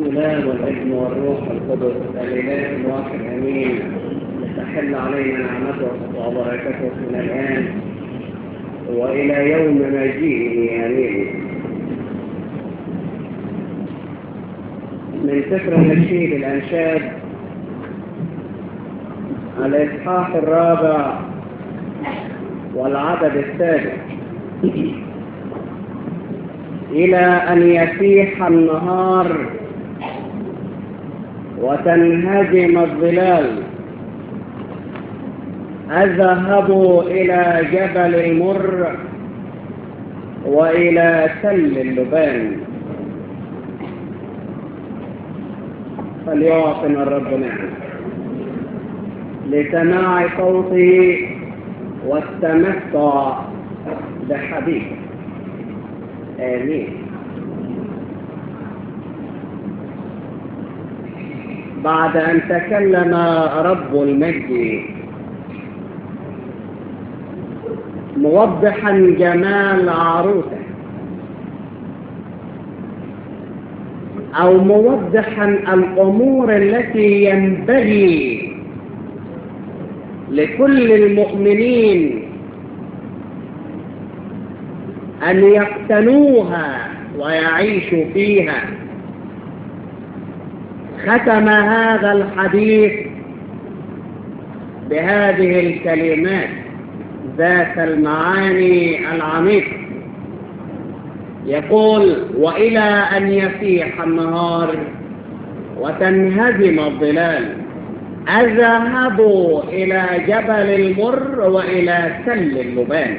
بسم الله والابن والروح القدس الاله الواحد امين تحل علينا نعمته وبركته من الان والى يوم مجيئه امين من سفر النشيد الانشاد الاصحاح الرابع والعدد السادس إلى أن يفيح النهار وتنهزم الظلال أذهب إلى جبل المر وإلى تل اللبان فليعطنا الرب نعمة لسماع صوته والتمتع بحبيبه آمين بعد أن تكلم رب المجد موضحا جمال عروسه أو موضحا الأمور التي ينبغي لكل المؤمنين أن يقتنوها ويعيشوا فيها ختم هذا الحديث بهذه الكلمات ذات المعاني العميقة يقول وإلى أن يفيح النهار وتنهزم الظلال أذهب إلى جبل المر وإلى تل اللبان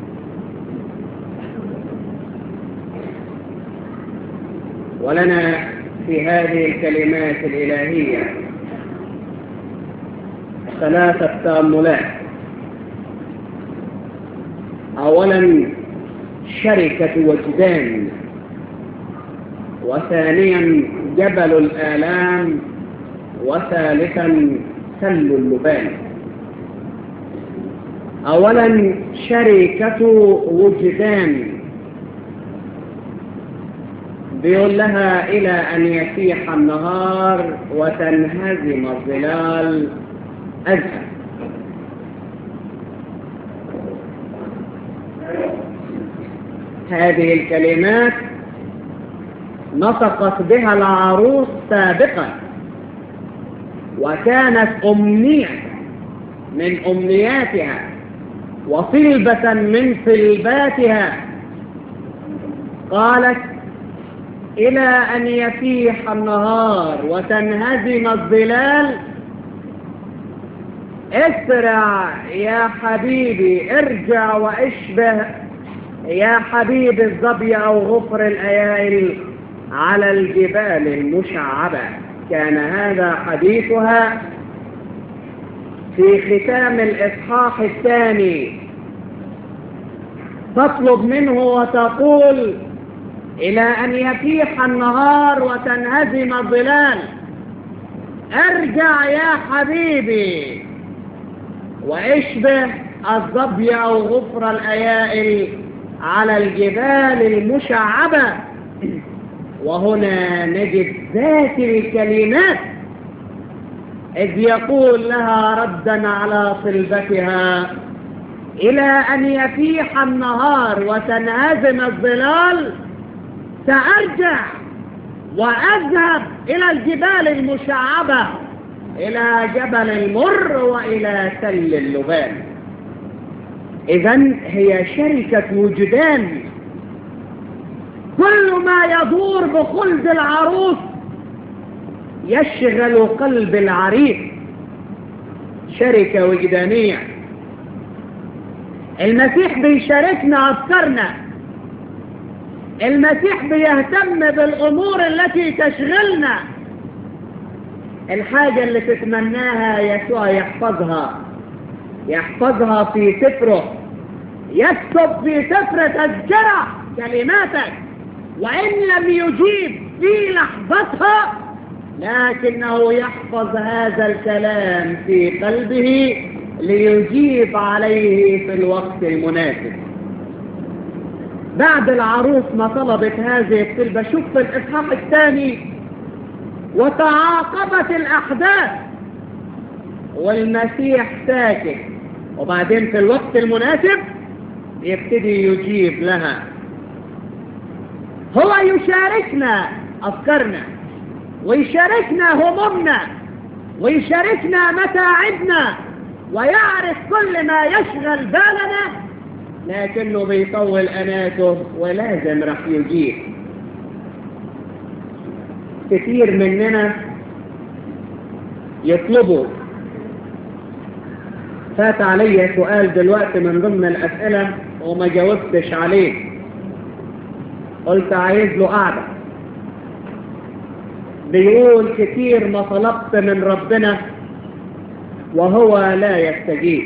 ولنا في هذه الكلمات الإلهية ثلاثة تأملات أولا شركة وجدان وثانيا جبل الآلام وثالثا سل اللبان أولا شركة وجدان بيقول لها إلى أن يفيح النهار وتنهزم الظلال أذهب هذه الكلمات نطقت بها العروس سابقا وكانت أمنية من أمنياتها وصلبة من صلباتها قالت إلى أن يفيح النهار وتنهزم الظلال اسرع يا حبيبي ارجع واشبه يا حبيبي الظبي أو غفر الأيائل على الجبال المشعبة كان هذا حديثها في ختام الإصحاح الثاني تطلب منه وتقول إلى أن يفيح النهار وتنهزم الظلال ارجع يا حبيبي واشبه الظبي أو غفر الأيائل على الجبال المشعبة وهنا نجد ذات الكلمات إذ يقول لها ردا على صلبتها إلى أن يفيح النهار وتنهزم الظلال سأرجع وأذهب إلى الجبال المشعبة إلى جبل المر وإلى تل اللبان إذا هي شركة وجدان كل ما يدور بخلد العروس يشغل قلب العريس شركة وجدانية المسيح بيشاركنا أفكارنا المسيح بيهتم بالأمور التي تشغلنا الحاجة اللي تتمناها يسوع يحفظها يحفظها في سفره يكتب في سفر تذكرة كلماتك وإن لم يجيب في لحظتها لكنه يحفظ هذا الكلام في قلبه ليجيب عليه في الوقت المناسب بعد العروس ما طلبت هذه الطلبة شوف في الإصحاح الثاني وتعاقبت الأحداث والمسيح ساكت وبعدين في الوقت المناسب يبتدي يجيب لها هو يشاركنا أفكارنا ويشاركنا همومنا ويشاركنا متاعبنا ويعرف كل ما يشغل بالنا لكنه بيطول أناته ولازم راح يجيب كثير مننا يطلبوا فات علي سؤال دلوقتي من ضمن الأسئلة وما جاوبتش عليه قلت عايز له قعدة بيقول كتير ما طلبت من ربنا وهو لا يستجيب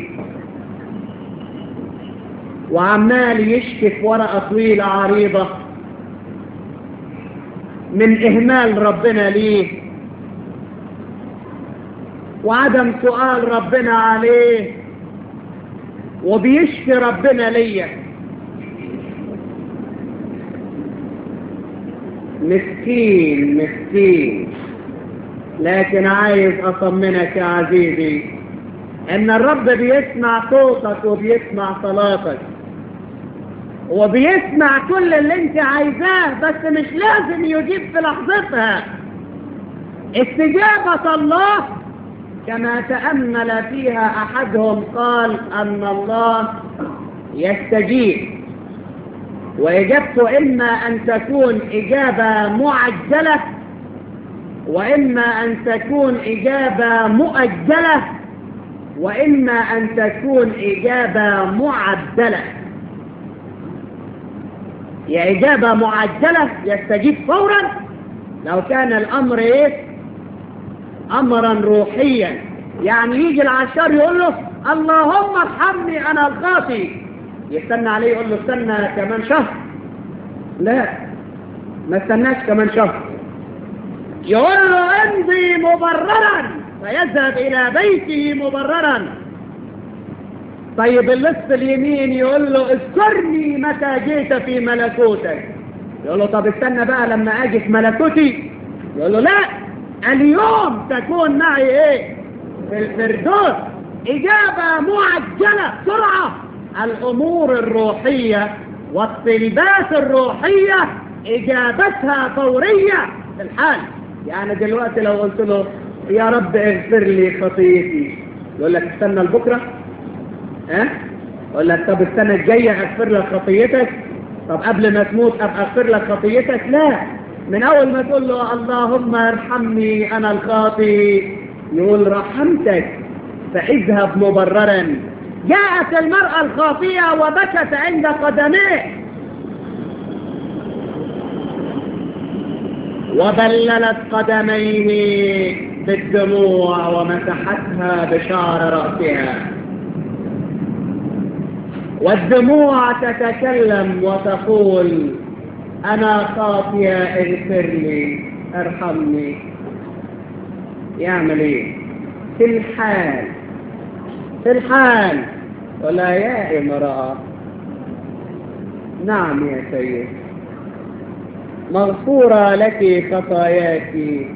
وعمال يشكي في ورقة طويلة عريضة من إهمال ربنا ليه وعدم سؤال ربنا عليه وبيشكي ربنا ليا مسكين مسكين لكن عايز أطمنك يا عزيزي إن الرب بيسمع صوتك وبيسمع صلاتك وبيسمع كل اللي انت عايزاه بس مش لازم يجيب في لحظتها استجابة الله كما تأمل فيها أحدهم قال أن الله يستجيب وإجابته إما أن تكون إجابة معجلة وإما أن تكون إجابة مؤجلة وإما أن تكون إجابة معدلة يا إجابة معجلة يستجيب فورا لو كان الأمر إيه أمرا روحيا يعني يجي العشار يقول له اللهم ارحمني أنا الخاطي يستنى عليه يقول له استنى كمان شهر لا ما استناش كمان شهر يقول له امضي مبررا فيذهب إلى بيته مبررا طيب اللص اليمين يقول له اذكرني متى جيت في ملكوتك يقول له طب استنى بقى لما اجي في ملكوتي يقول له لا اليوم تكون معي ايه في الفردوس اجابة معجلة بسرعة الامور الروحية والطلبات الروحية اجابتها فورية في الحال يعني دلوقتي لو قلت له يا رب اغفر لي خطيتي يقول لك استنى لبكره ها يقول لك طب السنة الجاية اغفر لك خطيتك طب قبل ما تموت ابقى اغفر لك خطيتك لا من اول ما تقول له اللهم ارحمني انا الخاطي يقول رحمتك فاذهب مبررا جاءت المرأة الخاطية وبكت عند قدميه وبللت قدميه بالدموع ومسحتها بشعر رأسها والدموع تتكلم وتقول أنا خاطية اغفر لي ارحمني يعمل ايه في الحال في الحال ولا يا امرأة نعم يا سيد مغفورة لك خطاياك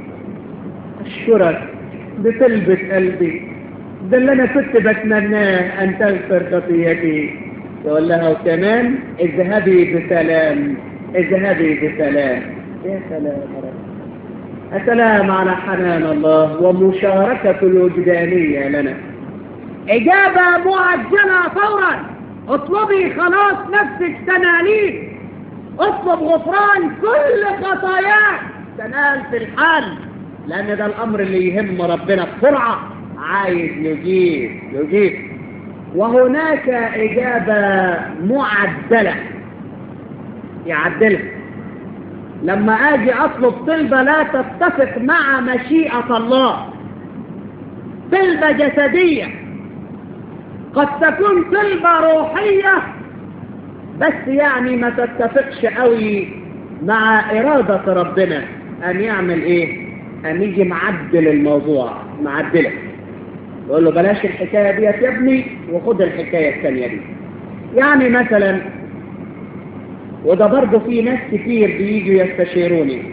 أشكرك بطلبة قلبي ده اللي أنا كنت بتمناه أن تغفر خطيتي يقول لها وكمان اذهبي بسلام اذهبي بسلام يا سلام يا رب السلام على حنان الله ومشاركة الوجدانية لنا إجابة معجلة فورا اطلبي خلاص نفسك تناليه اطلب غفران كل خطاياك تنال في الحال لأن ده الأمر اللي يهم ربنا بسرعة عايز يجيب يجيب وهناك إجابة معدلة يعدلها لما أجي أطلب طلبة لا تتفق مع مشيئة الله طلبة جسدية قد تكون طلبة روحية بس يعني ما تتفقش قوي مع إرادة ربنا أن يعمل إيه أن يجي معدل الموضوع معدله يقول له بلاش الحكاية ديت يا ابني وخد الحكاية الثانية دي يعني مثلا وده برضه في ناس كتير بييجوا يستشيروني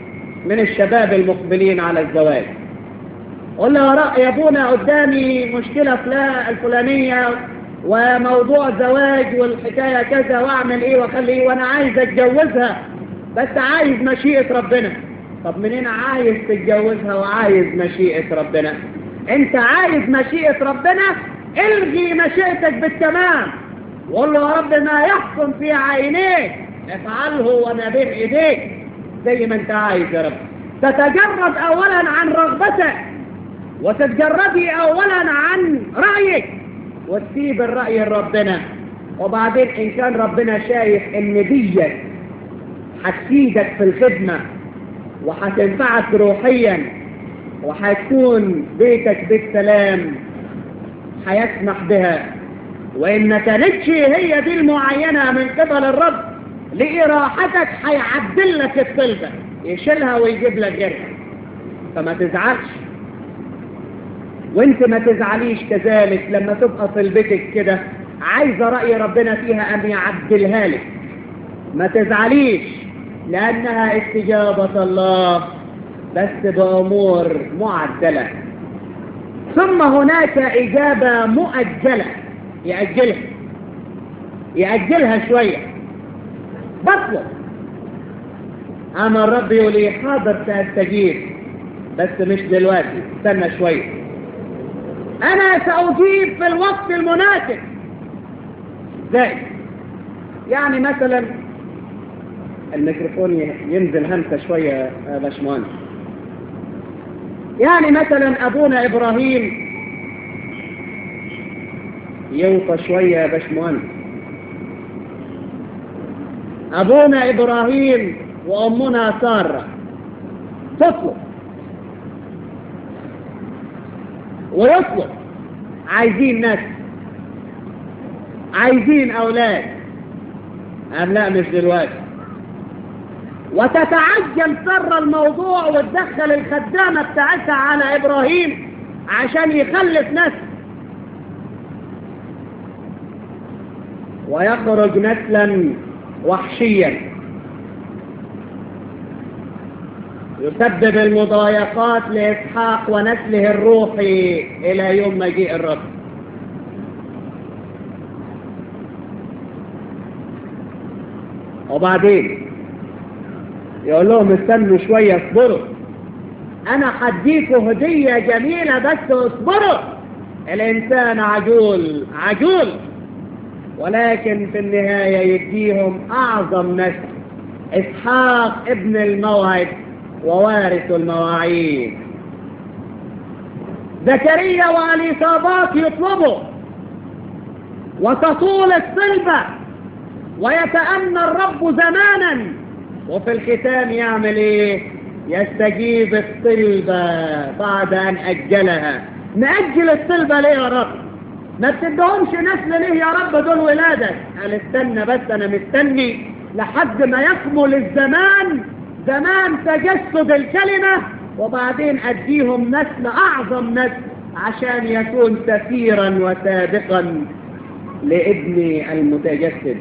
من الشباب المقبلين على الزواج قل له يا ابونا قدامي مشكلة فلا الفلانية وموضوع زواج والحكاية كذا واعمل ايه واخلي ايه وانا عايز اتجوزها بس عايز مشيئة ربنا طب منين عايز تتجوزها وعايز مشيئة ربنا انت عايز مشيئة ربنا الغي مشيئتك بالتمام وقول له يا رب ما يحكم في عينيك افعله وانا بين ايديك زي ما انت عايز يا رب تتجرد اولا عن رغبتك وتتجردي اولا عن رايك وتسيب الراي لربنا وبعدين ان كان ربنا شايف ان ديت هتفيدك في الخدمه وهتنفعك روحيا وهتكون بيتك بيت سلام هيسمح بها وإن ما كانتش هي دي المعينة من قبل الرب لإراحتك هيعدل لك الطلبة يشيلها ويجيب لك غيرها فما تزعلش وانت ما تزعليش كذلك لما تبقى طلبتك كده عايزة رأي ربنا فيها أن يعدلها لك ما تزعليش لأنها استجابة الله بس بأمور معدلة ثم هناك إجابة مؤجلة يأجلها يأجلها شوية بطلب أما الرب يقول لي حاضر سأستجيب بس مش دلوقتي استنى شوية أنا سأجيب في الوقت المناسب زي يعني مثلا الميكروفون ينزل همسة شوية يا باشمهندس يعني مثلا أبونا إبراهيم يوطى شوية يا باشمهندس أبونا إبراهيم وأمنا سارة تطلب ويطلب عايزين ناس عايزين أولاد أم لا مش دلوقتي وتتعجل سر الموضوع وتدخل الخدامة بتاعتها على إبراهيم عشان يخلف نسل ويخرج نسلا وحشيا يسبب المضايقات لإسحاق ونسله الروحي إلى يوم مجيء الرب وبعدين يقول لهم استنوا شوية اصبروا انا حديكوا هدية جميلة بس اصبروا الانسان عجول عجول ولكن في النهاية يديهم اعظم نسل اسحاق ابن الموعد ووارث المواعيد زكريا واليصابات يطلبوا وتطول الصلبة ويتأنى الرب زمانا وفي الختام يعمل ايه يستجيب الطلبة بعد ان اجلها نأجل الطلبة ليه يا رب ما بتدهمش نسل ليه يا رب دول ولادك قال استنى بس انا مستني لحد ما يكمل الزمان زمان تجسد الكلمة وبعدين اديهم نسل اعظم نسل عشان يكون سفيرا وسابقا لابني المتجسد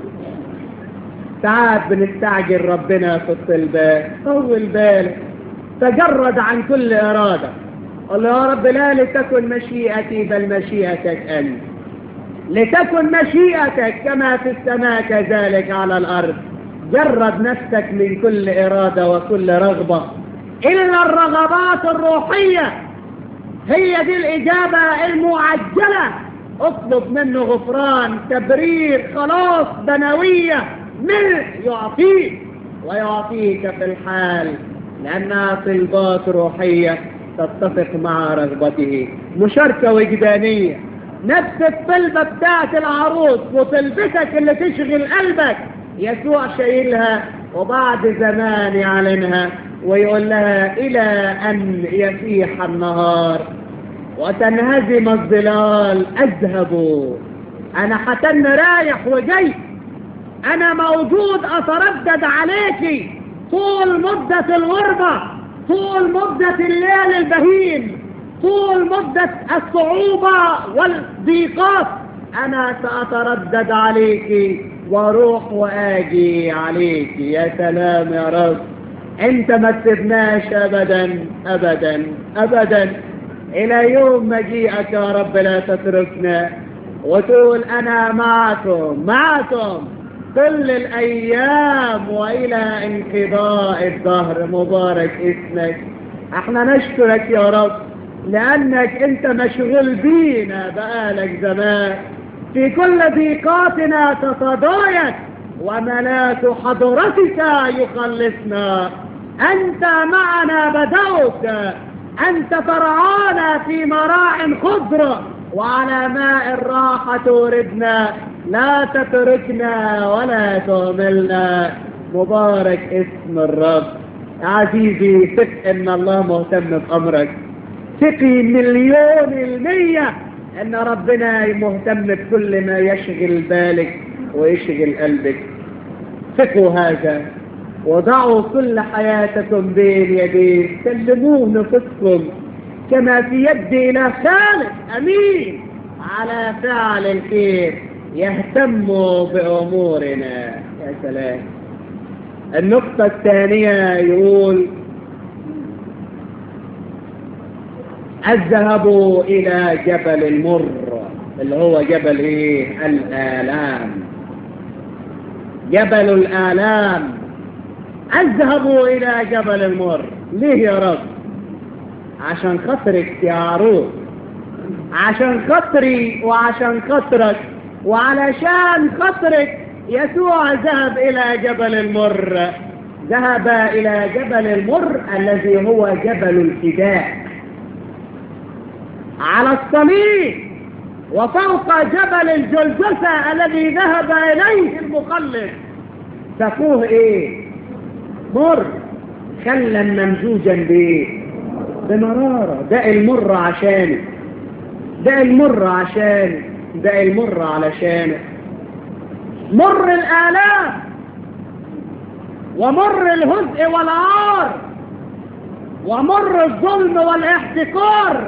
ساعات بنستعجل ربنا في الطلبات طول بالك تجرد عن كل إرادة قال يا رب لا لتكن مشيئتي بل مشيئتك أنت لتكن مشيئتك كما في السماء كذلك على الأرض جرد نفسك من كل إرادة وكل رغبة إلا الرغبات الروحية هي دي الإجابة المعجلة اطلب منه غفران تبرير خلاص بنوية ملء يعطيك ويعطيك في الحال لأنها طلبات روحية تتفق مع رغبته مشاركة وجدانية نفس الطلبة بتاعت العروس وطلبتك اللي تشغل قلبك يسوع شايلها وبعد زمان يعلنها ويقول لها إلى أن يفيح النهار وتنهزم الظلال أذهب أنا حتن رايح وجاي أنا موجود أتردد عليك طول مدة الغربة طول مدة الليل البهيم طول مدة الصعوبة والضيقات أنا سأتردد عليك واروح واجي عليك يا سلام يا رب انت ما تسيبناش ابدا ابدا ابدا الى يوم مجيئك يا رب لا تتركنا وتقول انا معكم معكم كل الايام والى انقضاء الدهر مبارك اسمك احنا نشكرك يا رب لانك انت مشغول بينا بقالك زمان في كل ضيقاتنا تتضايق وملاك حضرتك يخلصنا أنت معنا بدوت أنت ترعانا في مراع خضرة وعلى ماء الراحة توردنا لا تتركنا ولا تهملنا مبارك اسم الرب عزيزي ثق ان الله مهتم بامرك ثقي مليون المية ان ربنا مهتم بكل ما يشغل بالك ويشغل قلبك ثقوا هذا وضعوا كل حياتكم بين يديه سلموه نفسكم كما في يد إله خالق أمين على فعل الخير يهتم بأمورنا يا سلام النقطة الثانية يقول اذهبوا إلى جبل المر اللي هو جبل إيه الآلام جبل الآلام اذهبوا إلى جبل المر ليه يا رب عشان خاطرك يا عروس عشان خاطري وعشان خاطرك وعلشان خاطرك يسوع ذهب إلى جبل المر ذهب إلى جبل المر الذي هو جبل الفداء على الصليب وفوق جبل الجلجسة الذي ذهب إليه المخلص سقوه إيه مر خلا ممزوجا بإيه بمرارة ده المر عشانك ده المر عشانك ده المر علشانك مر الآلام ومر الهزء والعار ومر الظلم والاحتقار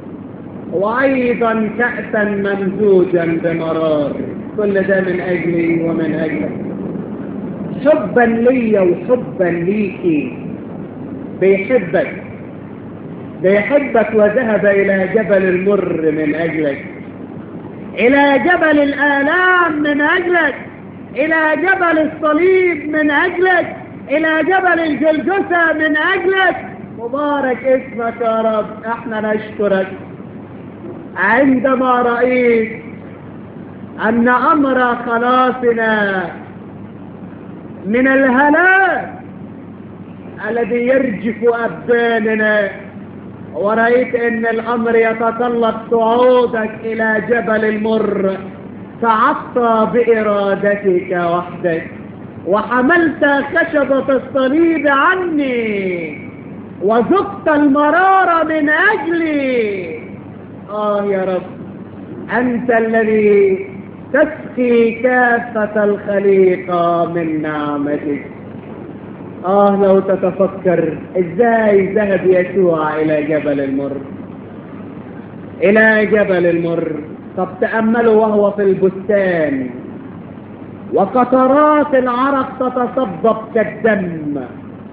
وأيضا كأسا ممزوجا بمرار كل ده من أجلي ومن أجلك حبا لي وحبا ليكي بيحبك بيحبك وذهب إلى جبل المر من أجلك إلى جبل الآلام من أجلك إلى جبل الصليب من أجلك إلى جبل الجلجسة من أجلك مبارك اسمك يا رب احنا نشكرك عندما رأيت أن أمر خلاصنا من الهلاك الذي يرجف أبداننا ورأيت أن الأمر يتطلب صعودك إلى جبل المر صعدت بإرادتك وحدك وحملت خشبة الصليب عني وذقت المرارة من أجلي آه يا رب أنت الذي تسقي كافة الخليقة من نعمتك آه لو تتفكر إزاي ذهب يسوع إلى جبل المر إلى جبل المر طب تأملوا وهو في البستان وقطرات العرق تتصبب كالدم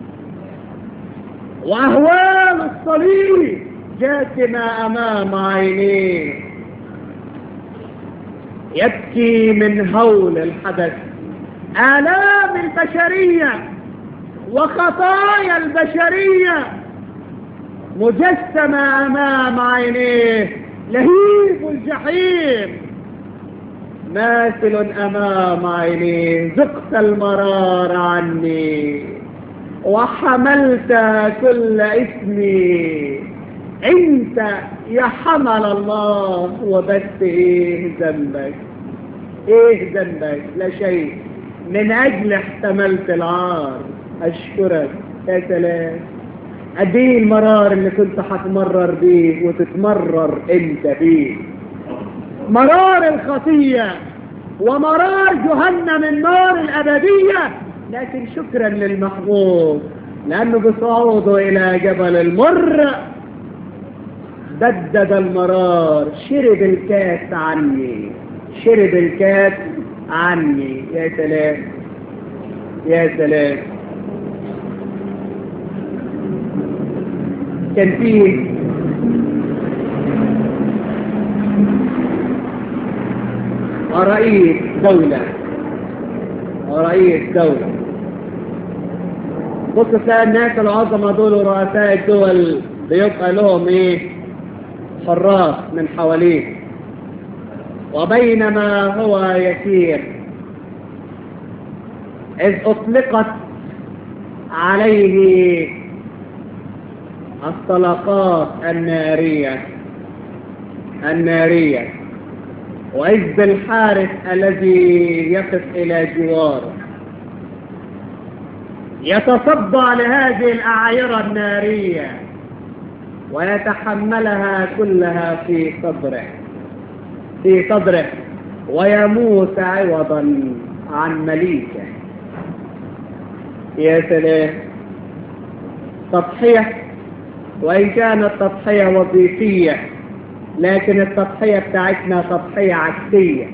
وأهوال الصليب جاثمة أمام عينيه يبكي من هول الحدث آلام البشرية وخطايا البشرية مجسمة أمام عينيه لهيب الجحيم ماثل أمام عينيه ذقت المرار عني وحملت كل اسمي انت يا حمل الله وبس ايه ذنبك ايه ذنبك لا شيء من اجل احتملت العار اشكرك يا سلام قد ايه المرار اللي كنت هتمرر بيه وتتمرر انت بيه مرار الخطية ومرار جهنم النار الأبدية لكن شكرا للمحبوب لأنه بصعوده إلى جبل المر بدد المرار شرب الكاس عني شرب الكاس عني يا سلام يا سلام كان فيه رئيس دولة رئيس دولة بص تلاقي الناس العظمى دول رؤساء الدول بيبقى لهم ايه حراس من حواليه وبينما هو يسير إذ أطلقت عليه الطلقات النارية النارية وإذ بالحارس الذي يقف إلى جواره يتصدى لهذه الأعيرة النارية ويتحملها كلها في صدره في صدره ويموت عوضا عن مليكه يا سلام تضحية وإن كانت تضحية وظيفية لكن التضحية بتاعتنا تضحية عكسية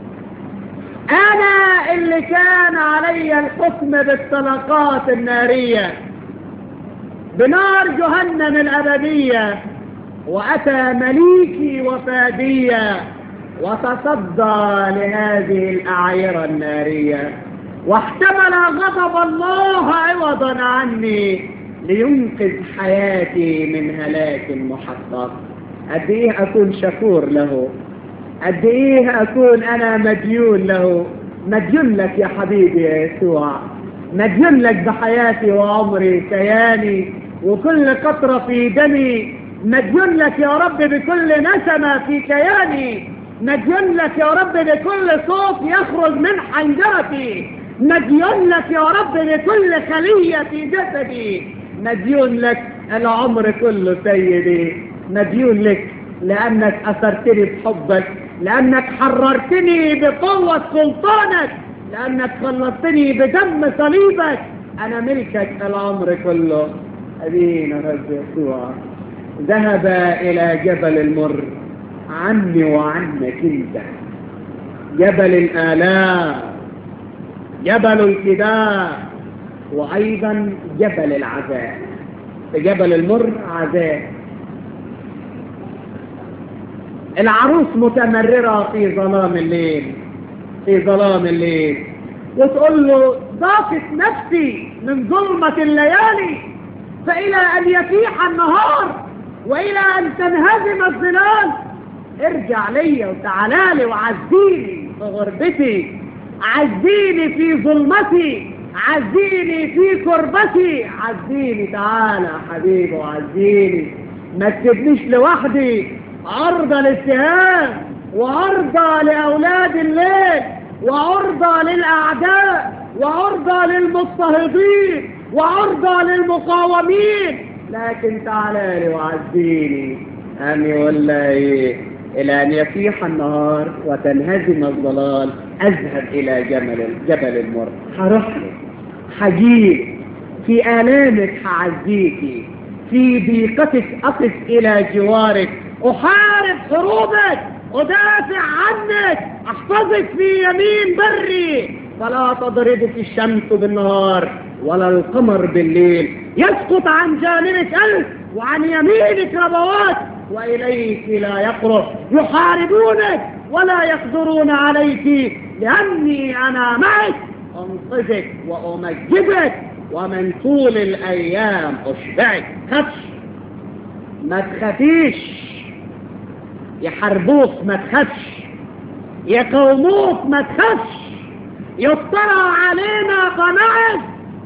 أنا اللي كان علي الحكم بالطلقات النارية بنار جهنم الأبدية وأتى مليكي وفادية وتصدى لهذه الأعيرة النارية واحتمل غضب الله عوضا عني لينقذ حياتي من هلاك محقق قد ايه اكون شكور له قد ايه اكون انا مديون له مديون لك يا حبيبي يا يسوع مديون لك بحياتي وعمري كياني وكل قطرة في دمي مديون لك يا رب بكل نسمة في كياني مديون لك يا رب بكل صوت يخرج من حنجرتي مديون لك يا رب بكل خلية في جسدي مديون لك العمر كله سيدي مديون لك لأنك أثرتني بحبك لأنك حررتني بقوة سلطانك لأنك خلصتني بدم صليبك أنا ملكك العمر كله أدينا رب يسوع ذهب إلى جبل المر عني وعنك انت جبل الآلام جبل الفداء وأيضا جبل العذاب في جبل المر عذاب العروس متمررة في ظلام الليل في ظلام الليل وتقول له ضاقت نفسي من ظلمة الليالي فإلى أن يفيح النهار وإلى أن تنهزم الظلال ارجع لي وتعالى لي وعزيني في غربتي عزيني في ظلمتي عزيني في كربتي عزيني تعالى حبيبي وعزيني ما تسيبنيش لوحدي عرضة للسهام وعرضة لأولاد الليل وعرضة للأعداء وعرضة للمضطهدين وعرضة للمقاومين لكن تعالى لي وعزيني أمي ولا إيه إلى أن يفيح النهار وتنهزم الظلال أذهب إلى جبل جبل المر هروح لك هجيب في آلامك هعزيكي في ضيقتك أقف إلى جوارك أحارب حروبك أدافع عنك أحفظك في يمين بري فلا تضربك الشمس بالنهار ولا القمر بالليل يسقط عن جانبك ألف وعن يمينك ربوات وإليك لا يقرب يحاربونك ولا يقدرون عليك لأني أنا معك أنقذك وأمجدك ومن طول الأيام أشبعك خفش ما تخافيش يحاربوك ما تخافش يقوموك ما تخافش يفترى علينا فنعز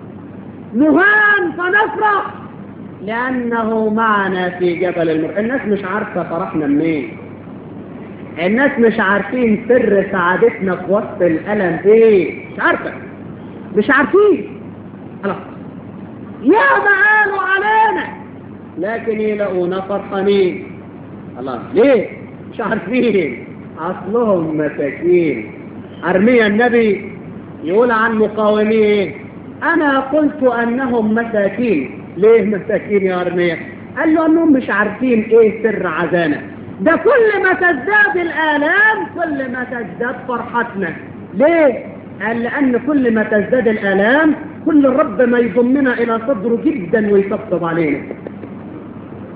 نهان فنفرح لأنه معنا في جبل المر الناس مش عارفة فرحنا منين الناس مش عارفين سر سعادتنا في وسط الألم ايه مش عارفة مش عارفين خلاص يا ما قالوا علينا لكن يلاقونا فرحانين خلاص ليه مش عارفين اصلهم مساكين ارميا النبي يقول عن مقاومين انا قلت انهم مساكين ليه مساكين يا ارميا قال له انهم مش عارفين ايه سر عزانا ده كل ما تزداد الالام كل ما تزداد فرحتنا ليه قال لان كل ما تزداد الالام كل الرب ما يضمنا الى صدره جدا ويطبطب علينا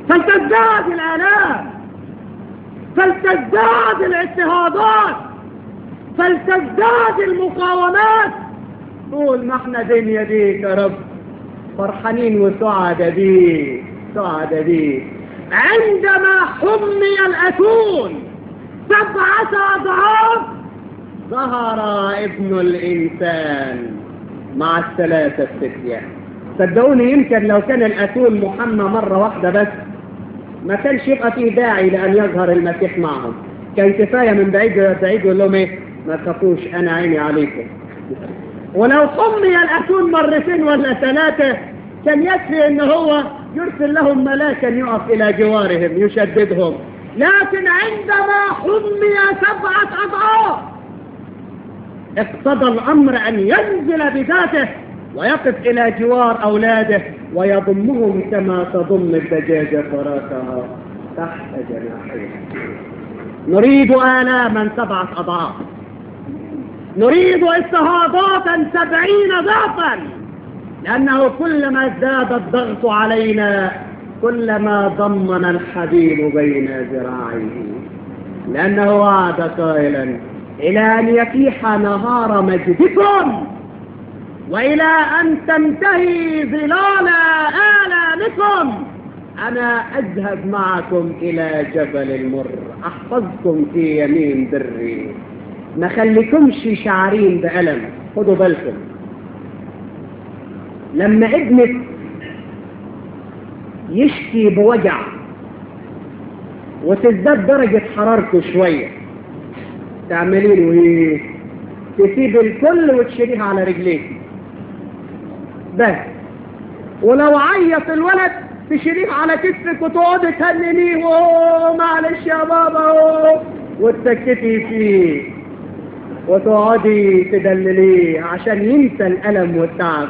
فلتزداد الآلام فلتزداد الاضطهادات فلتزداد المقاومات طول ما احنا بين يديك يا رب فرحانين وسعداء بيك سعداء بيك عندما حمي الأتون سبعة أضعاف ظهر ابن الإنسان مع الثلاثة الفتية صدقوني يمكن لو كان الأتون محمى مرة واحدة بس ما كانش يبقى فيه داعي لأن يظهر المسيح معهم كان كفاية من بعيد بعيد يقول لهم ايه ما تخافوش أنا عيني عليكم ولو حمي الأتون مرتين ولا ثلاثة كان يكفي ان هو يرسل لهم ملاكا يقف الى جوارهم يشددهم لكن عندما حمي سبعة اضعاف اقتضى الامر ان ينزل بذاته ويقف الى جوار اولاده ويضمهم كما تضم الدجاجة فراشها تحت جناحيها نريد آلاما سبعة أضعاف نريد اضطهادات سبعين ضعفا لأنه كلما ازداد الضغط علينا كلما ضمن الحبيب بين ذراعيه لأنه وعد قائلا إلى أن يفيح نهار مجدكم وإلى أن تنتهي ظلال آلامكم أنا أذهب معكم إلى جبل المر أحفظكم في يمين بري ما خليكمش شعرين بألم خدوا بالكم لما ابنك يشكي بوجع وتزداد درجة حرارته شوية تعملين ايه تسيب الكل وتشيليها على رجليك بس ولو عيط الولد تشيليه على كتفك وتقعدي تهننيه اوه معلش يا بابا اوه وتسكتي فيه وتقعدي تدلليه عشان ينسى الألم والتعب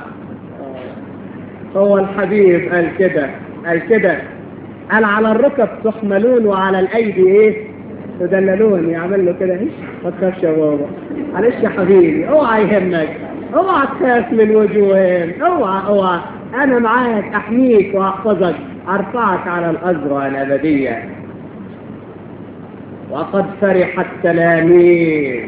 هو الحبيب قال كده قال كده قال على الركب تحملون وعلى الايدي ايه تدللون يعمل له كده ايش ما تخافش يا بابا معلش يا حبيبي اوعى يهمك اوعى تخاف من وجوههم اوعى اوعى انا معاك احميك واحفظك ارفعك على الازرع الابديه وقد فرح التلاميذ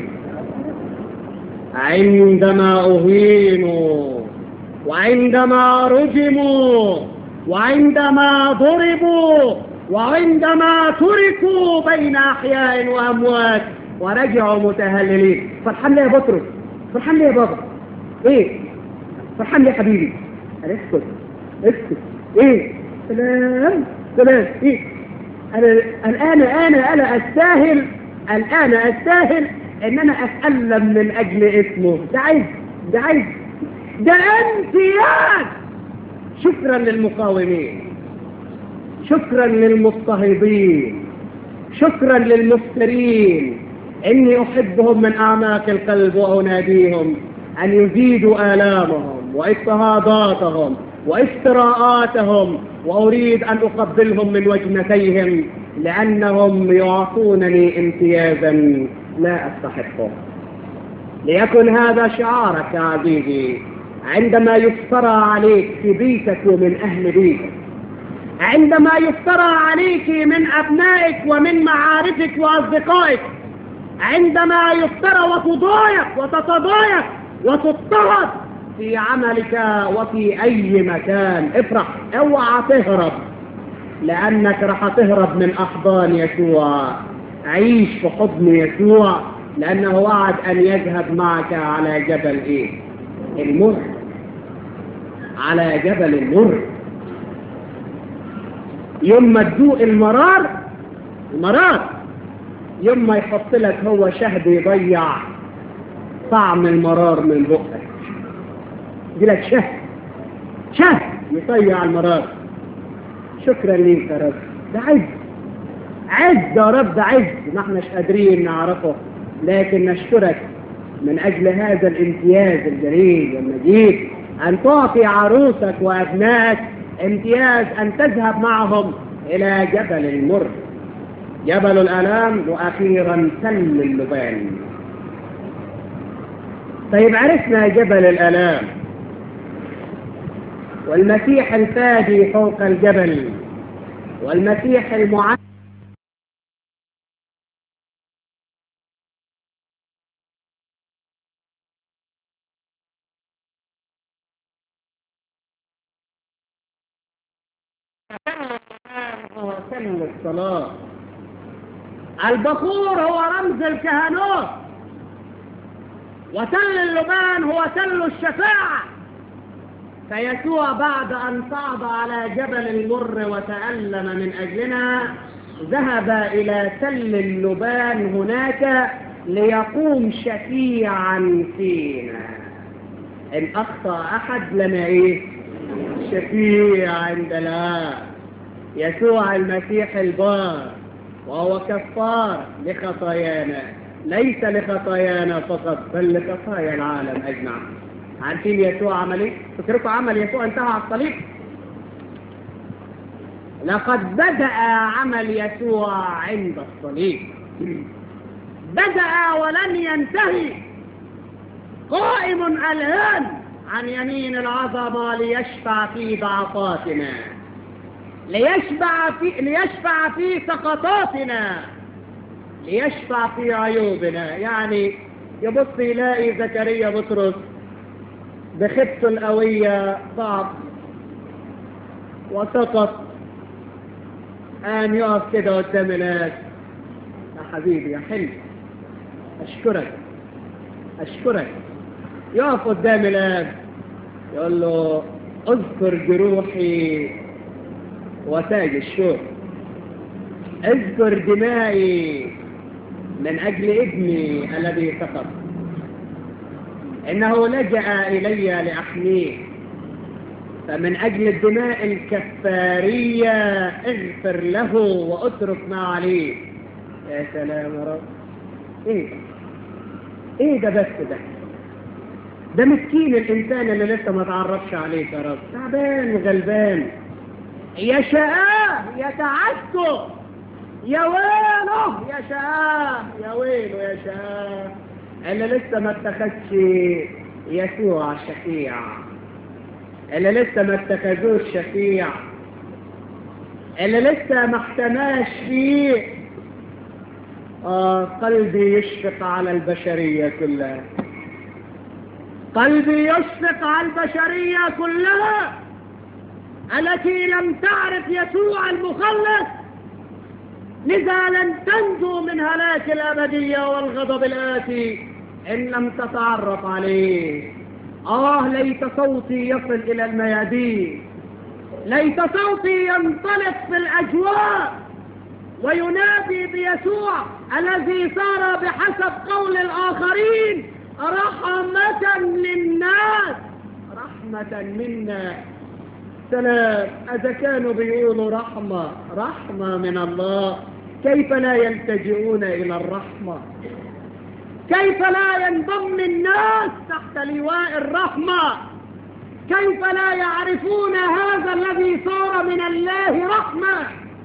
عندما اهينوا وعندما رجموا وعندما ضربوا وعندما تركوا بين أحياء وأموات ورجعوا متهللين فرحان ليه يا بطرس فرحان ليه يا بابا ايه فرحان ليه يا حبيبي قال اسكت اسكت ايه سلام سلام ايه انا الان انا انا استاهل الان استاهل ان انا اتألم من اجل اسمه ده عايز ده عايز ده امتياز شكرا للمقاومين شكرا للمضطهدين شكرا للمفترين اني احبهم من اعماق القلب واناديهم ان يزيدوا الامهم واضطهاداتهم وافتراءاتهم واريد ان اقبلهم من وجنتيهم لانهم يعطونني امتيازا لا استحقه ليكن هذا شعارك يا عزيزي عندما يفترى عليك في بيتك ومن أهل بيتك عندما يفترى عليك من أبنائك ومن معارفك وأصدقائك عندما يفترى وتضايق وتتضايق وتضطهد في عملك وفي أي مكان افرح اوعى تهرب لأنك راح تهرب من أحضان يسوع عيش في حضن يسوع لأنه وعد أن يذهب معك على جبل إيه المر على جبل المر يوم ما تذوق المرار المرار يوم ما يحط لك هو شهد يضيع طعم المرار من بقك يجي لك شهد شهد يضيع المرار شكرا ليك يا رب ده عز عز يا رب ده عز ما احناش قادرين نعرفه لكن نشكرك من أجل هذا الامتياز الجليل والمجيد أن تعطي عروسك وأبنائك امتياز أن تذهب معهم إلى جبل المر جبل الألام وأخيرا تل اللبان طيب عرفنا جبل الألام والمسيح الفادي فوق الجبل والمسيح المعلم هو سن الصلاة البخور هو رمز الكهنوت وتل اللبان هو تل الشفاعة فيسوع بعد أن صعد على جبل المر وتألم من أجلنا ذهب إلى تل اللبان هناك ليقوم شفيعا فينا إن أخطأ أحد لنا إيه شفيع عند الله يسوع المسيح البار وهو كفار لخطايانا ليس لخطايانا فقط بل لخطايا العالم أجمع عارفين يسوع عمل ايه؟ فكركم عمل يسوع انتهى على الصليب لقد بدأ عمل يسوع عند الصليب بدأ ولن ينتهي قائم الآن عن يمين العظمة ليشفع في ضعفاتنا ليشفع في ليشفع في سقطاتنا ليشفع في عيوبنا يعني يبص يلاقي زكريا بطرس بخبته القوية ضعف وسقط أن يقف كده قدام الناس يا حبيبي يا حلو أشكرك أشكرك يقف قدام الآب يقول له اذكر جروحي وتاج الشوق اذكر دمائي من أجل ابني الذي سقط إنه لجأ إلي لأحميه فمن أجل الدماء الكفارية اغفر له واترك ما عليه يا سلام يا رب ايه ده ايه ده بس ده ده مسكين الإنسان اللي لسه ما تعرفش عليك يا رب تعبان وغلبان يا شقاه يا تعسه يا ويله يا شقاه يا ويله يا شقاه اللي لسه ما اتخذش يسوع شفيع اللي لسه ما اتخذوش شفيع اللي لسه ما احتماش فيه آه قلبي يشفق على البشرية كلها قلبي يشفق على البشرية كلها التي لم تعرف يسوع المخلص لذا لن تنجو من هلاك الأبدية والغضب الآتي إن لم تتعرف عليه آه ليت صوتي يصل إلى الميادين ليت صوتي ينطلق في الأجواء وينادي بيسوع الذي صار بحسب قول الآخرين رحمة للناس رحمة منا سلام إذا كانوا بيقولوا رحمة رحمة من الله كيف لا يلتجئون إلى الرحمة كيف لا ينضم الناس تحت لواء الرحمة كيف لا يعرفون هذا الذي صار من الله رحمة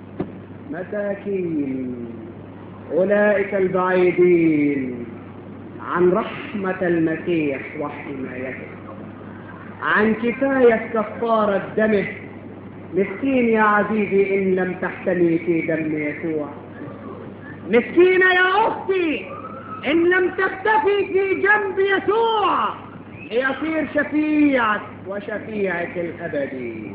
مساكين أولئك البعيدين عن رحمة المسيح وحمايته عن كفاية كفارة دمه مسكين يا عزيزي إن لم تحتمي في دم يسوع مسكينة يا أختي إن لم تختفي في جنب يسوع ليصير شفيعك وشفيعك الأبدي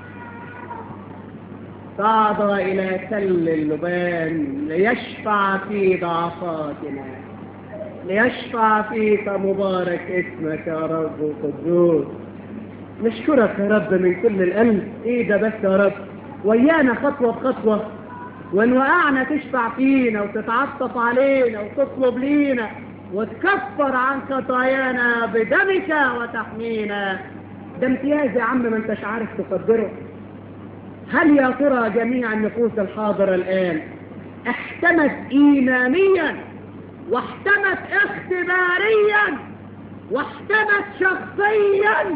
صعد إلى تل اللبان ليشفع في ضعفاتنا ليشفع فيك مبارك اسمك يا رب وقدوس نشكرك يا رب من كل القلب ايه ده بس يا رب ويانا خطوة بخطوة وان وقعنا تشفع فينا وتتعطف علينا وتطلب لينا وتكفر عن خطايانا بدمك وتحمينا ده امتياز يا عم ما انتش عارف تقدره هل يا ترى جميع النفوس الحاضرة الآن احتمت إيمانيا واحتمت اختباريا واحتمت شخصيا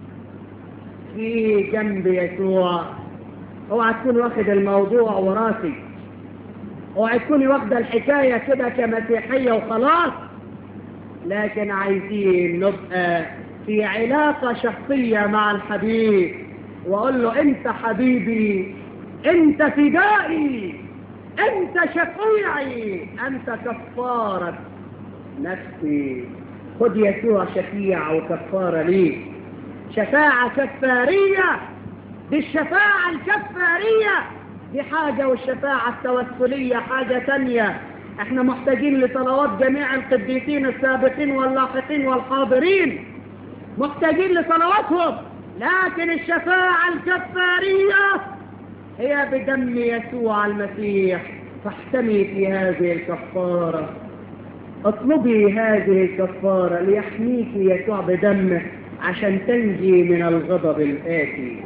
في جنب يسوع اوعى تكون واخد الموضوع وراسي اوعى تكوني واخده الحكايه كده كمسيحيه وخلاص لكن عايزين نبقى في علاقه شخصيه مع الحبيب واقول له انت حبيبي انت فدائي انت شفيعي انت كفارة نفسي خد يسوع شفيع وكفارة لي شفاعة كفارية دي الشفاعة الكفارية دي حاجة والشفاعة التوسلية حاجة تانية احنا محتاجين لصلوات جميع القديسين السابقين واللاحقين والحاضرين محتاجين لصلواتهم لكن الشفاعة الكفارية هي بدم يسوع المسيح فاحتمي في هذه الكفارة اطلبي هذه الكفارة ليحميك يسوع بدمه عشان تنجي من الغضب الآتي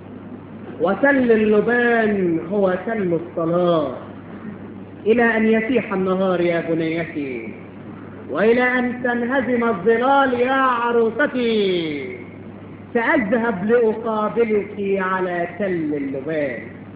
وتل اللبان هو تل الصلاة إلى أن يسيح النهار يا بنيتي وإلى أن تنهزم الظلال يا عروستي سأذهب لأقابلك على تل اللبان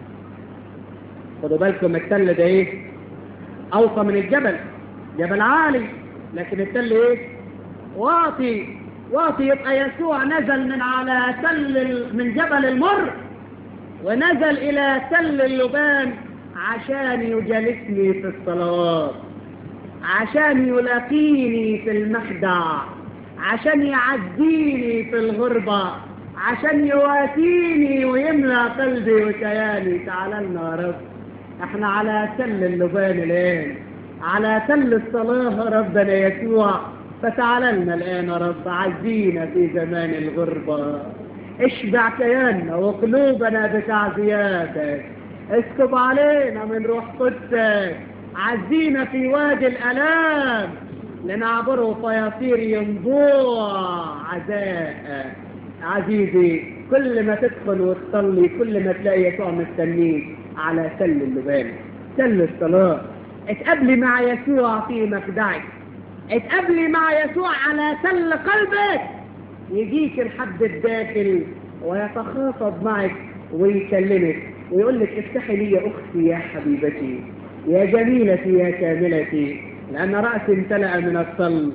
خدوا بالكم التل ده ايه أوطى من الجبل جبل عالي لكن التل ايه واطي واطي يبقى يسوع نزل من على تل من جبل المر ونزل إلى تل اللبان عشان يجالسني في الصلاة عشان يلاقيني في المخدع عشان يعزيني في الغربة عشان يواسيني ويملى قلبي وكياني تعال لنا يا رب احنا على تل اللبان الآن على تل الصلاة ربنا يسوع فتعال لنا الآن يا رب عزينا في زمان الغربة اشبع كياننا وقلوبنا بتعزياتك اسكب علينا من روح قدسك عزينا في وادي الألام لنعبره فيصير ينبوع عزاء عزيزي كل ما تدخل وتصلي كل ما تلاقي يسوع مستنيك على تل اللبان تل الصلاة اتقابلي مع يسوع في مخدعك اتقابلي مع يسوع على تل قلبك يجيك لحد الداخل ويتخاطب معك ويكلمك ويقول لك افتحي لي يا اختي يا حبيبتي يا جميلتي يا كاملتي لان راسي امتلأ من الصل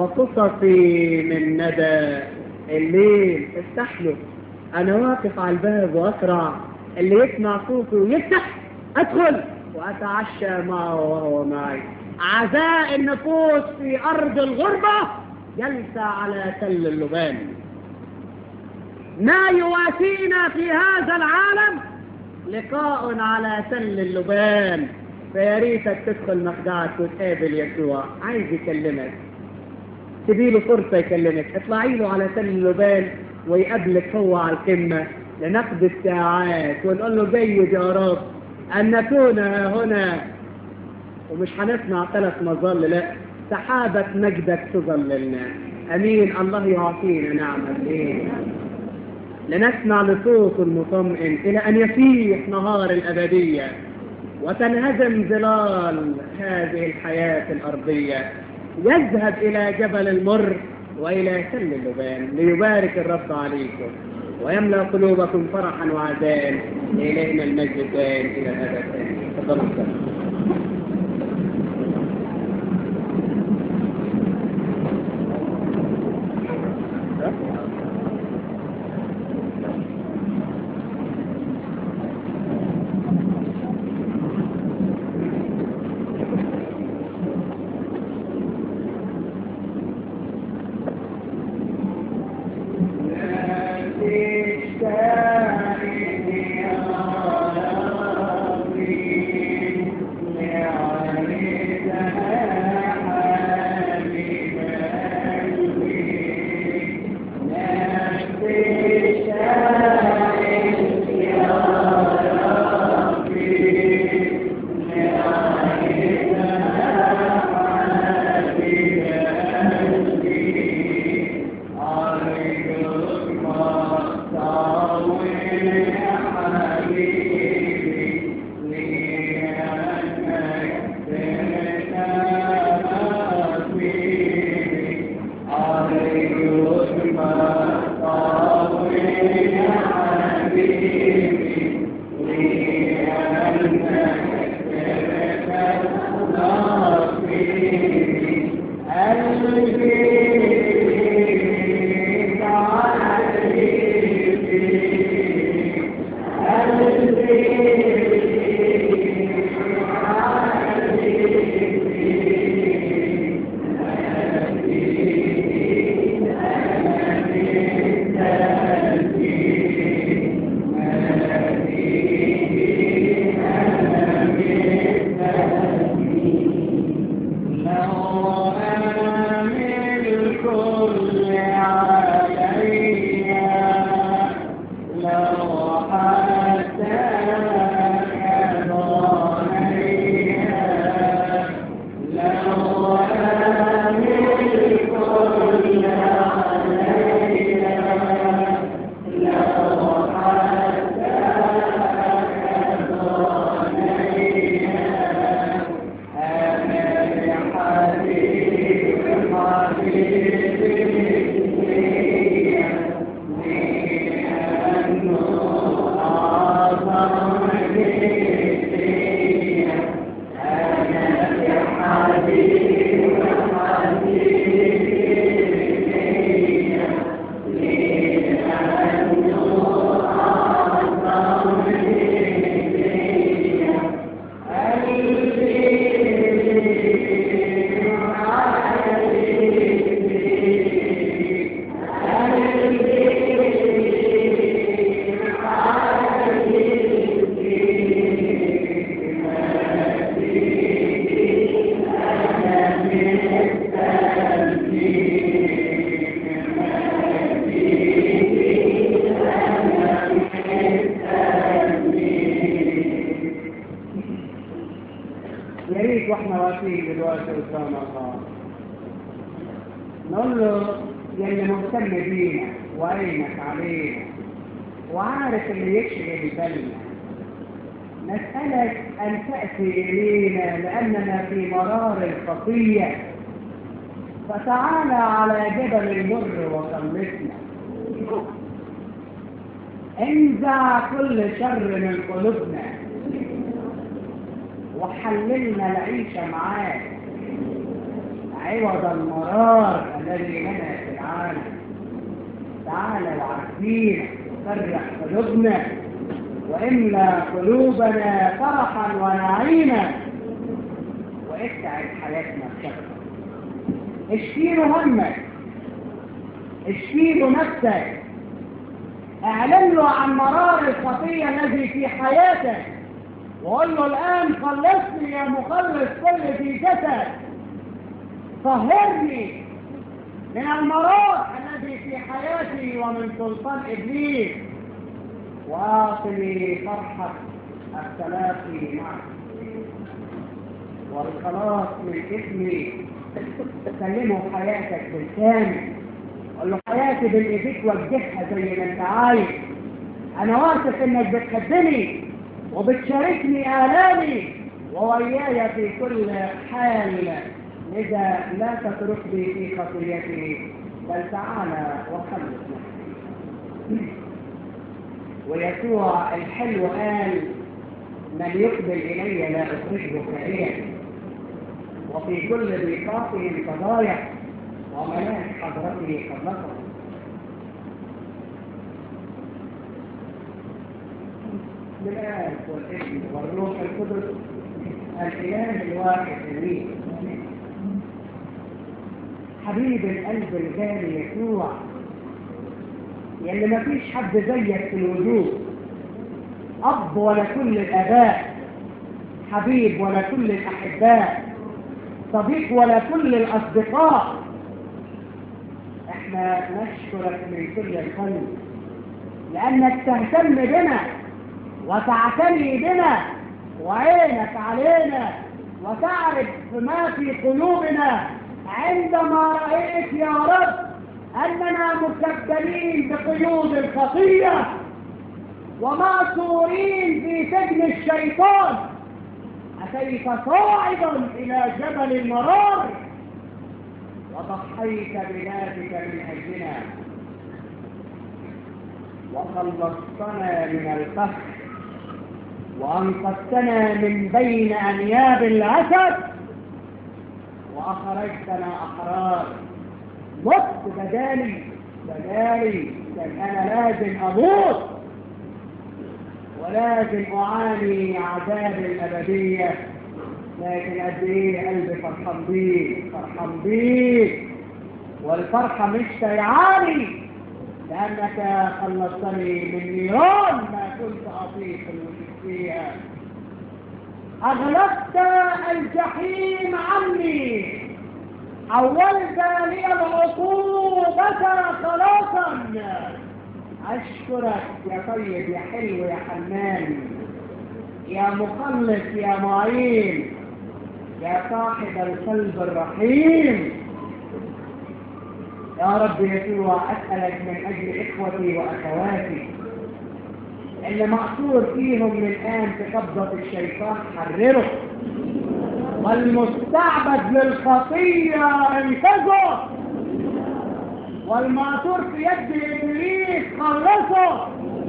وقصصي من ندى الليل افتح له انا واقف على الباب واقرع اللي يسمع صوتي ويفتح ادخل واتعشى معه وهو معي عزاء النفوس في ارض الغربه جلسه على تل اللبان ما يواسينا في هذا العالم لقاء على تل اللبان فيا ريتك تدخل مخدعك وتقابل يسوع عايز يكلمك تبي له فرصه يكلمك اطلعي له على تل اللبان ويقابلك هو على القمه لنقضي الساعات ونقول له جيد يا رب ان نكون هنا ومش هنسمع ثلاث مظل لا سحابة مجدك تظللنا امين الله يعطينا نعمة الليل لنسمع لصوت المطمئن إلى أن يفيح نهار الأبدية وتنهزم ظلال هذه الحياة الأرضية يذهب إلى جبل المر وإلى تل اللبان ليبارك الرب عليكم ويملأ قلوبكم فرحا وعزاء إلينا المجد الدائم إلى الأبد تفضلوا ريت واحنا واقفين دلوقتي قدام الله نقول له يا اللي مهتم بينا وعينك علينا وعارف اللي يشغل بالنا نسألك أن تأتي إلينا لأننا في مرار الخطية فتعالى على جبل المر وخلصنا انزع كل شر من قلوبنا وحللنا العيشة معاك عوض المرار الذي لنا في العالم تعالى وعافينا فرح قلوبنا واملا قلوبنا فرحا ونعيما واسعد حياتنا بشكل اشفي له همك اشفي له نفسك اعلن له عن مرار الخطيه الذي في حياتك وقول له الان خلصني يا مخلص كل في جسد طهرني من المرار الذي في حياتي ومن سلطان ابليس واعطني فرحه التلاقي معك والخلاص من اسمي سلمه حياتك بالكامل قال له حياتي بين ايديك وجهها زي ما انت عايز انا واثق انك بتحبني وبتشاركني الامي ووياي في كل حال لذا لا تتركني في خطيتي بل تعالى وخلص نفسي ويسوع الحلو قال من يقبل الي لا اخرجه كريا وفي كل ضيقاته فضايع وملاك حضرته قد نصر بالآب والابن والروح القدس الإله الواحد الوحيد حبيب القلب الغالي يسوع يلي ما فيش حد زيك في الوجود أب ولا كل الآباء حبيب ولا كل الأحباء صديق ولا كل الأصدقاء احنا نشكرك من كل القلب لأنك تهتم بنا وتعتني بنا وعينك علينا وتعرف ما في قلوبنا عندما رأيت يا رب أننا مكبلين بقيود الخطية ومأسورين في سجن الشيطان أتيت صاعدا إلى جبل المرار وضحيت بذاتك من أجلنا وخلصتنا من القهر وأنقذتنا من بين أنياب الأسد وأخرجتنا أحرار مت بدالي بدالي كان أنا لازم أموت ولازم أعاني عذاب الأبدية لكن قد إيه قلبي فرحان بيك فرحان بيك والفرحة مش سيعاني لأنك خلصتني من نيران ما كنت أطيق الوجود فيها أغلقت الجحيم عني حولت لي العقوبة خلاصا أشكرك يا طيب يا حلو يا حنان يا مخلص يا معين يا صاحب القلب الرحيم يا رب يسوع أسألك من أجل إخوتي وأخواتي اللي معصور فيهم من الآن في قبضة الشيطان حرره والمستعبد للخطية انقذه والمعصور في يد إبليس خلصه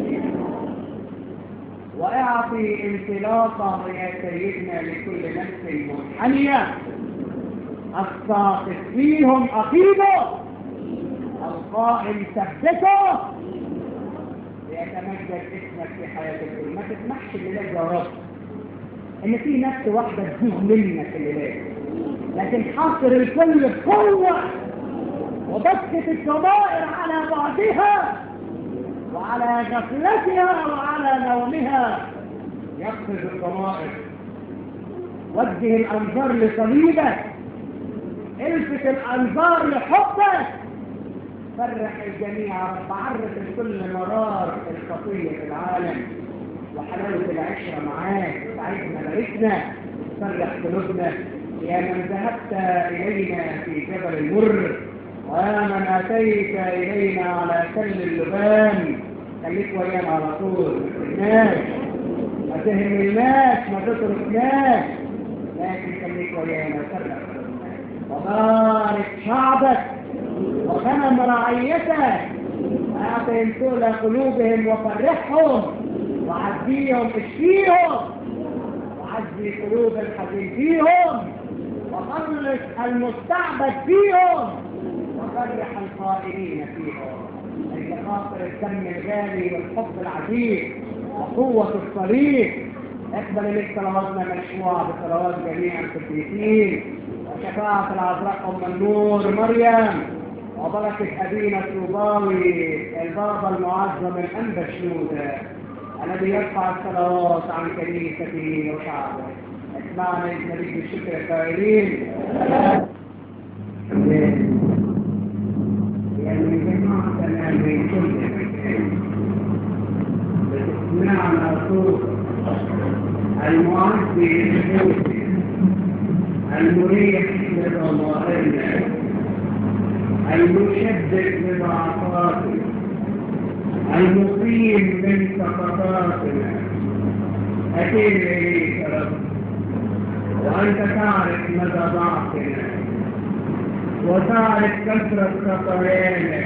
واعطي انطلاقه يا سيدنا لكل نفس منحنية الساقط فيهم أخيبه القائم ثبته ليتمجد اسمك في حياة الكل ما تسمحش الليلة يا رب ان في نفس واحدة تزوج منك الليلة لكن حاصر الكل بقوة وبسكت الضمائر على بعضها وعلى غفلتها وعلى نومها يقفز الضمائر وجه الانظار لصليبك الفت الانظار لحبك فرح الجميع رب عرف الكل مرار الخطيه في العالم وحلاوه العشره معاك ساعدنا باركنا فرح قلوبنا يا من ذهبت إلينا في جبل المر ويا من أتيت إلينا على تل اللبان خليك ويانا على طول ما تهمناش ما تهملناش ما تتركناش لكن خليك ويانا فرح وبارك شعبك وغنم رعيتك أعطهم طول قلوبهم وفرحهم وعزيهم اشفيهم وعزي قلوب الحزين فيهم وخلص المستعبد فيهم وفرح القائلين فيهم أي خاطر الدم الغالي والحب العجيب وقوة الصليب اقبل لك صلواتنا مشروعة بصلوات جميع القديسين وشفاعة العذراء أم النور مريم وبركة أبينا الطوباوي البابا المعظم الأنبا شنودة الذي يرفع الصلوات عن كنيسته وشعبه اسمعنا نبي بالشكر القائلين يعني جماعتنا من كل مكان بتسمعنا صوت المعزي للنفوس المريح لضمائرنا المشدد لضعفاتنا المقيم من سقطاتنا أتينا إليك يا رب وأنت تعرف مدى ضعفنا وتعرف كثرة خطايانا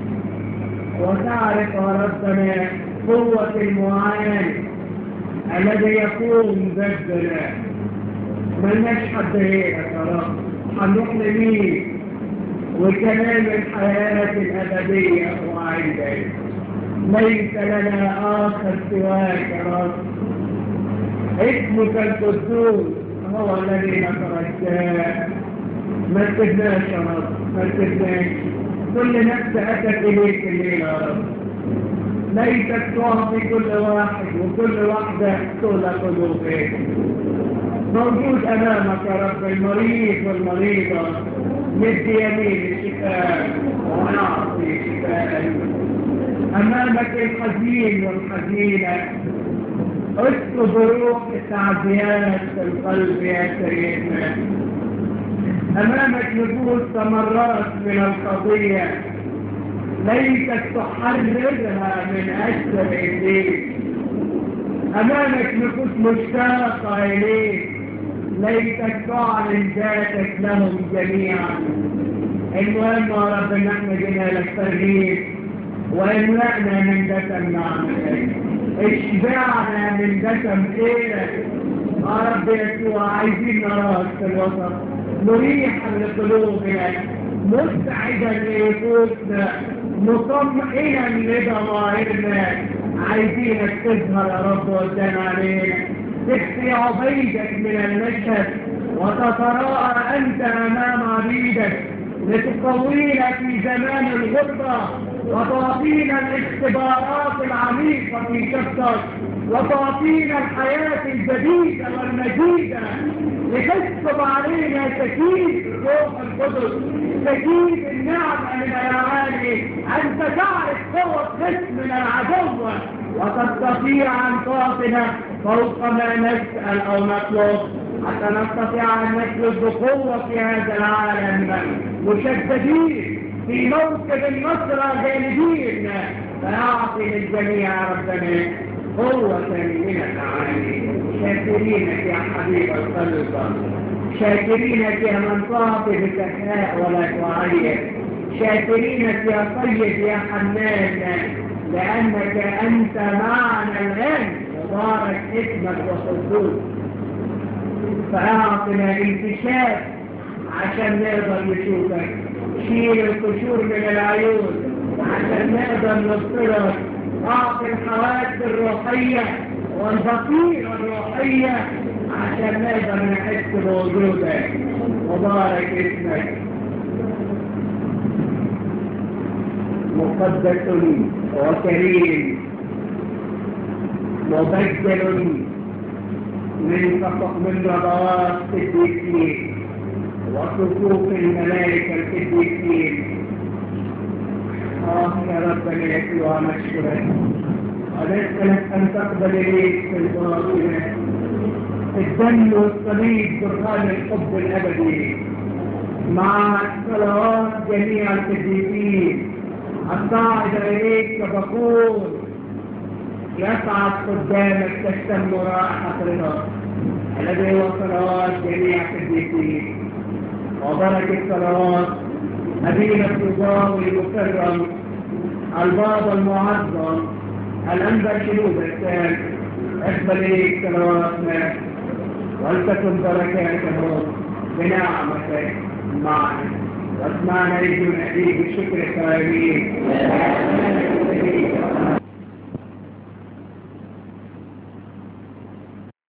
وتعرف يا ربنا قوة المعاني الذي يقوم ضدنا ملناش حد غيرك يا رب هنروح لمين وكلام الحياة الأبدية هو عندك ليس لنا آخر سواك يا رب اسمك القدوس هو الذي نترجاه ما ارتدناش يا رب ما ارتدناش كل نفس أتت إليك الليل يا رب ليتك تعطي كل واحد وكل واحدة طول قلوبك موجود أمامك يا رب المريض والمريضة مد يمين الشفاء ونعطي شفاء أمامك الحزين والحزينة اسكب روح التعزيات في القلب يا سيدنا أمامك نفوس تمرات من القضية ليتك تحررها من أجل إليك أمامك نفوس مشتاقة إليك ليتك تعلن ذاتك لهم جميعا المهم يا رب ان احنا جينا لك ترغيب واملأنا من دسم نعمتك اشبعنا من دسم خيرك يا رب يسوع عايزين نراك في الوسط مريحا لقلوبنا مسعدا لنفوسنا مطمئنا لضمائرنا عايزينك تظهر يا رب قدام علينا تخفي عبيدك من المشهد وتتراءى أنت أمام عبيدك لتقوينا في زمان الغربة وتعطينا الاختبارات العميقة في شخصك وتعطينا الحياة الجديدة والمجيدة لتسكب علينا تكييف روح القدس تكييف النعمة من الأعالي أنت تعرف قوة جسمنا العدو وتستطيع أن تعطنا فوق ما نسأل أو نطلب حتى نستطيع أن نسلك بقوة في هذا العالم مشددين في موكب النصر جانبين فأعطي للجميع ربنا قوة من الأعالي شاكرينك يا حبيب القلب شاكرينك يا من تعطي بكفاء ولا تعير شاكرينك يا طيب يا حنان لأنك أنت معنا الآن مبارك اسمك وحضور فأعطنا انتشاف عشان نقدر نشوفك شيل القشور من العيون عشان نقدر نبصرك أعطي الحواس الروحية والبصيرة الروحية عشان نقدر نحس بوجودك مبارك اسمك مقدس وكريم مبجل من من رضوات القديسين وصفوف الملائكة القديسين آه يا ربنا يسوع مشكورا ونسألك أن تقبل إليك في الباطنة الدم والصليب برهان الحب الأبدي مع صلوات جميع القديسين الصاعدة إليك كبخور يصعد قدامك تشتم رائحة رضا الذي هو صلوات جميع القديسين وبركة صلوات أبينا التجار المكرم البابا المعظم الأنبا شنوب الثاني اقبل إليك صلواتنا ولتكن بركاته بنعمتك معنا واسمعنا يجب نأتيك بالشكر الكريم